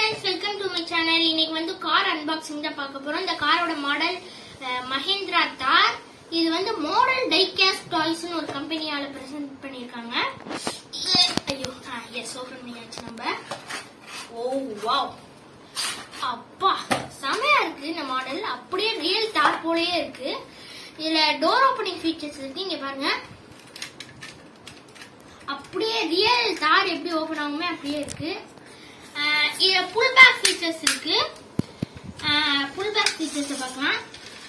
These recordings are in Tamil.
friends welcome to my channel இன்னைக்கு வந்து கார் அன்பாக்சிங் தான் பார்க்க போறோம் இந்த காரோட மாடல் மஹேந்திரா தார் இது வந்து மாடல் டைகாஸ்ட் டாய்ஸ்னு ஒரு கம்பெனியால பிரசன்ட் பண்ணியிருக்காங்க இது- ஐயோ எஸ் ஓபன் பண்ணியாச்சு நம்ம ஓ வாவ் அப்பா செமையா இருக்கு இந்த மாடல் அப்படியே ரியல் தார் போலயே இருக்கு இதுல டோர் ஓப்பனிங் ஃபீச்சர்ஸ் இருக்கு இங்க பாருங்க அப்படியே ரியல் தார் எப்படி ஓபன் ஆகுமே அப்படியே இருக்கு ஆஹ் இதுல புல் பேக் ஃபீச்சர்ஸ் இருக்கு புல் பேக் ஃபீச்சர்ஸ் பார்க்கலாம்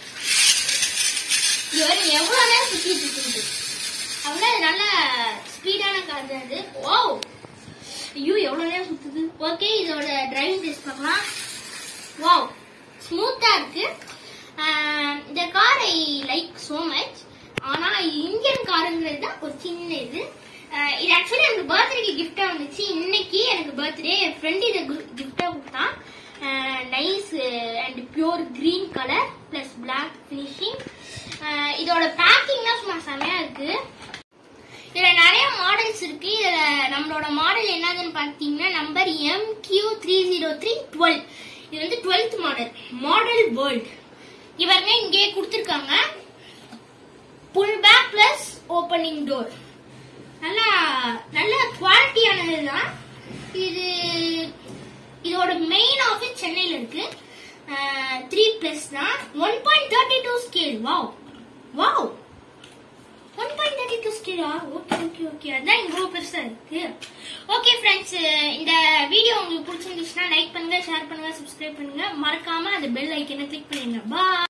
இது வரை எவ்வளவு நேரம் சுத்திட்டு இருக்குது அப்படின்னா இது நல்ல ஸ்பீடான கார் தான் இது ஓ ஐயோ எவ்வளவு நேரம் சுத்துது ஓகே இதோட டிரைவிங் டெஸ்ட் பார்க்கலாம் வாவ் ஸ்மூத்தா இருக்கு ஆஹ் இந்த car I like so much ஆனா இந்தியன் காருங்கிறது தான் ஒரு சின்ன இது ஆஹ் இது ஆக்சுவலி எனக்கு பர்த்டேக்கு கிஃப்டா வந்துச்சு இன்னைக்கு எனக்கு பர்த்டே என் ஃப்ரெண்ட் இதை கிஃப்டா கொடுத்தான் nice and pure green colour plus black finishing இதோட பேக்கிங்லாம் சும்மா செமையா இருக்கு இதுல நிறைய மாடல்ஸ் இருக்கு இதுல நம்மளோட மாடல் என்னதுன்னு பாத்தீங்கன்னா number M Q three zero three twelve இது வந்து டுவெல்த் மாடல் மாடல் வேர்ல்ட் இவருங்க இங்கே கொடுத்துருக்காங்க full back plus opening door நல்லா நல்ல குவாலிட்டியானது தான் இது இதோட மெயின் ஆஃபீஸ் சென்னையில் இருக்கு த்ரீ பிளஸ் தான் one point thirty two scale wow wow one point thirty two ஸ்கேலா ஓகே ஓகே ஓகே அதான் இவ்வளோ பெருசா இருக்கு ஓகே ஃப்ரெண்ட்ஸ் இந்த வீடியோ உங்களுக்கு பிடிச்சிருந்துச்சுன்னா லைக் பண்ணுங்க ஷேர் பண்ணுங்க சப்ஸ்கிரைப் பண்ணுங்க மறக்காம அந்த பெல் ஐக்கனை கிளிக் பண்ணுங்க பாய்